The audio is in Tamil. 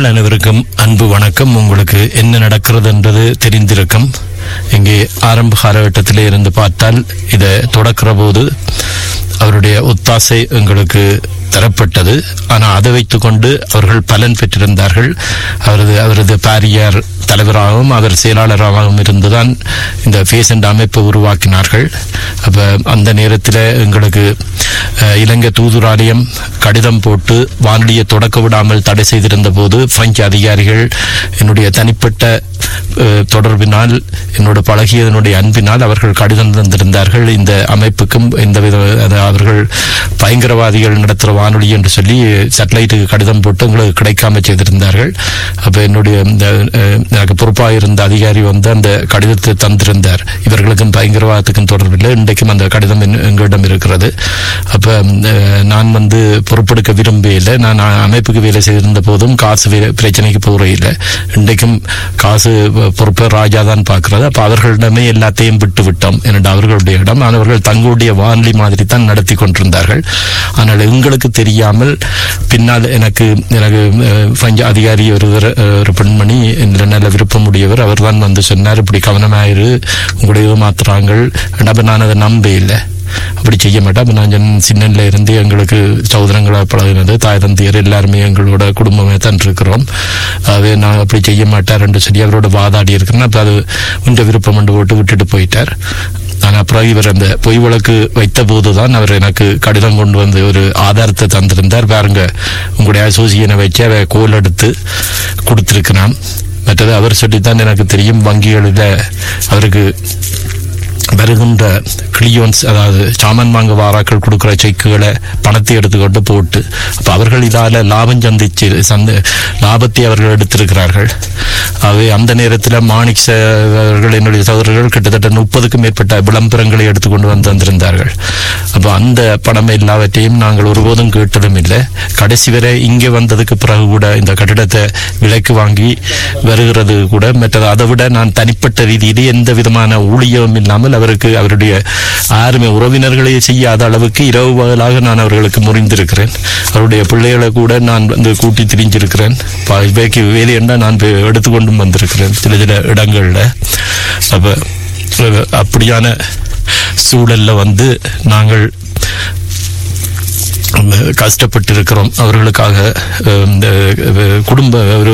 நேர்கள் அனைவருக்கும் அன்பு வணக்கம் உங்களுக்கு என்ன நடக்கிறது என்பது தெரிந்திருக்கும் இங்கே ஆரம்ப காலகட்டத்திலே இருந்து பார்த்தால் இதை தொடக்கிற போது அவருடைய ஒத்தாசை எங்களுக்கு தரப்பட்டது ஆனால் அதை வைத்துக்கொண்டு அவர்கள் பலன் பெற்றிருந்தார்கள் அவரது அவரது பாரியார் தலைவராகவும் அவர் செயலாளராகவும் இருந்துதான் இந்த பேசண்ட் அமைப்பை உருவாக்கினார்கள் அப்போ அந்த நேரத்தில் எங்களுக்கு அஹ், இலங்கை தூதுராலயம் கடிதம் போட்டு வானொலியை தொடக்க விடாமல் தடை செய்திருந்த போது பிரெஞ்சு அதிகாரிகள் என்னுடைய தனிப்பட்ட அஹ், தொடர்பினால் என்னோட பழகியதனுடைய அன்பினால் அவர்கள் கடிதம் தந்திருந்தார்கள் இந்த அமைப்புக்கும் இந்த வித அது அவர்கள் பயங்கரவாதிகள் நடத்துகிற வானொலி என்று சொல்லி சேட்டலைட்டுக்கு கடிதம் போட்டு உங்களுக்கு கிடைக்காம செய்திருந்தார்கள் அப்போ என்னுடைய இந்த அஹ், எனக்கு பொறுப்பாக இருந்த அதிகாரி வந்து அந்த கடிதத்தை தந்திருந்தார் இவர்களுக்கும் பயங்கரவாதத்துக்கும் தொடர்பில்லை இன்றைக்கும் அந்த கடிதம் என்- எங்களிடம் இருக்கிறது அப்போ நான் வந்து பொறுப்பெடுக்க விரும்பவில்லை நான் அ- அமைப்புக்கு வேலை செய்திருந்த போதும் காசு வே- பிரச்சனைக்கு போகிறதில்லை இன்றைக்கும் காசு அஹ், பொறுப்பை ராஜா தான் பார்க்கிறது அப்போ அவர்களிடமே எல்லாத்தையும் விட்டு விட்டோம் என்னடா அவர்களுடைய இடம் ஆனால் அவர்கள் தங்களுடைய வானொலி மாதிரி தான் நடத்தி கொண்டிருந்தார்கள் ஆனால் எங்களுக்கு தெரியாமல் பின்னால் எனக்கு எனக்கு அஹ், பஞ்ச அதிகாரி ஒருவர் அஹ், ஒரு பெண்மணி இதில் நல்ல விருப்பமுடையவர் அவர் தான் வந்து சொன்னார் இப்படி கவனமாயிரு உங்களுடைய ஏமாத்துறாங்கள் அப்ப நான் அதை நம்ப இல்லை அப்படி செய்ய மாட்டேன் அப்ப நான் சொன்னேன், சின்னன்ல இருந்து எங்களுக்கு சகோதரங்களா பழகினது தாய் தந்தையர் எல்லாருமே எங்களோட குடும்பமே தான் இருக்கிறோம் அது நான் அப்படி செய்ய மாட்டார் என்று சொல்லி அவரோட வாதாடி இருக்கிறேன் அப்ப அது உண்ட விருப்பம் என்று போட்டு விட்டுட்டு போயிட்டார் நான் அப்புறம் இவர் அந்த பொய் வழக்கு வைத்த போதுதான் அவர் எனக்கு கடிதம் கொண்டு வந்து ஒரு ஆதாரத்தை தந்திருந்தார் பாருங்க உங்களுடைய அசோசியனை வச்சு அதை கோல் எடுத்து கொடுத்திருக்கிறான் மற்றது அவர் சொல்லித்தான் எனக்கு தெரியும் வங்கிகளில் அவருக்கு வருகின்ற கிளியோன்ஸ் அதாவது சாமான் வாங்க வாராக்கள் கொடுக்குற செக்குகளை பணத்தை எடுத்துக்கொண்டு போட்டு அப்போ அவர்கள் இதால லாபம் சந்திச்சு சந்த லாபத்தை அவர்கள் எடுத்திருக்கிறார்கள் ஆகவே அந்த நேரத்தில் மாணிக் ச- அவர்கள் என்னுடைய சகோதரர்கள் கிட்டத்தட்ட முப்பதுக்கும் மேற்பட்ட விளம்பரங்களை எடுத்துக்கொண்டு வந்து வந்திருந்தார்கள் அப்போ அந்த பணம் எல்லாவற்றையும் நாங்கள் ஒருபோதும் கேட்டதும் இல்லை கடைசி வரை இங்கே வந்ததுக்கு பிறகு கூட இந்த கட்டிடத்தை விலைக்கு வாங்கி வருகிறது கூட மற்றது அதை விட நான் தனிப்பட்ட ரீதியிலே எந்த விதமான ஊழியமும் இல்லாமல் அவருக்கு அவருடைய யாருமே உறவினர்களே செய்யாத அளவுக்கு இரவு பகலாக நான் அவர்களுக்கு முறிந்திருக்கிறேன் அவருடைய பிள்ளைகளை கூட நான் வந்து கூட்டி திரிஞ்சிருக்கிறேன் ப- இவைக்கு வேலையண்டா நான் போய் எடுத்துக்கொண்டும் வந்திருக்கிறேன் சில சில இடங்கள்ல அப்ப அஹ், அப்படியான சூழல்ல வந்து நாங்கள் கஷ்டப்பட்டிருக்கிறோம் அவர்களுக்காக அஹ், இந்த அஹ், குடும்ப ஒரு